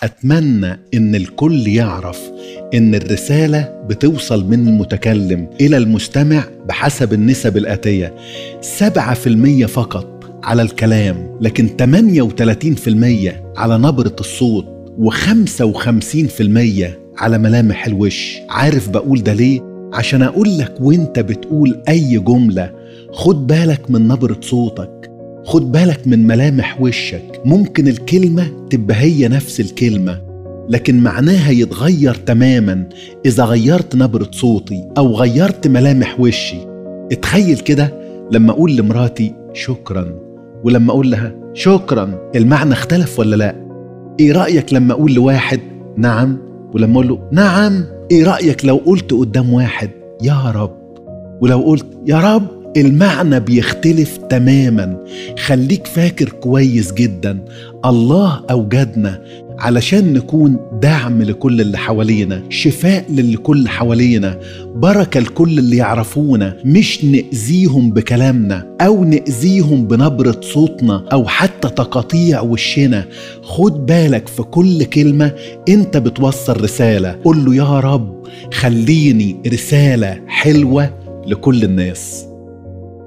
أتمنى إن الكل يعرف إن الرسالة بتوصل من المتكلم إلى المستمع بحسب النسب الآتية 7% فقط على الكلام لكن 38% على نبرة الصوت و55% على ملامح الوش عارف بقول ده ليه؟ عشان أقول لك وانت بتقول أي جملة خد بالك من نبرة صوتك خد بالك من ملامح وشك ممكن الكلمة تبقى هي نفس الكلمة لكن معناها يتغير تماما إذا غيرت نبرة صوتي أو غيرت ملامح وشي اتخيل كده لما أقول لمراتي شكرا ولما أقول لها شكرا المعنى اختلف ولا لا إيه رأيك لما أقول لواحد نعم ولما أقول له نعم إيه رأيك لو قلت قدام واحد يا رب ولو قلت يا رب المعنى بيختلف تماما خليك فاكر كويس جدا الله اوجدنا علشان نكون دعم لكل اللي حوالينا شفاء للكل حوالينا بركه لكل اللي يعرفونا مش ناذيهم بكلامنا او ناذيهم بنبره صوتنا او حتى تقاطيع وشنا خد بالك في كل كلمه انت بتوصل رساله قول له يا رب خليني رساله حلوه لكل الناس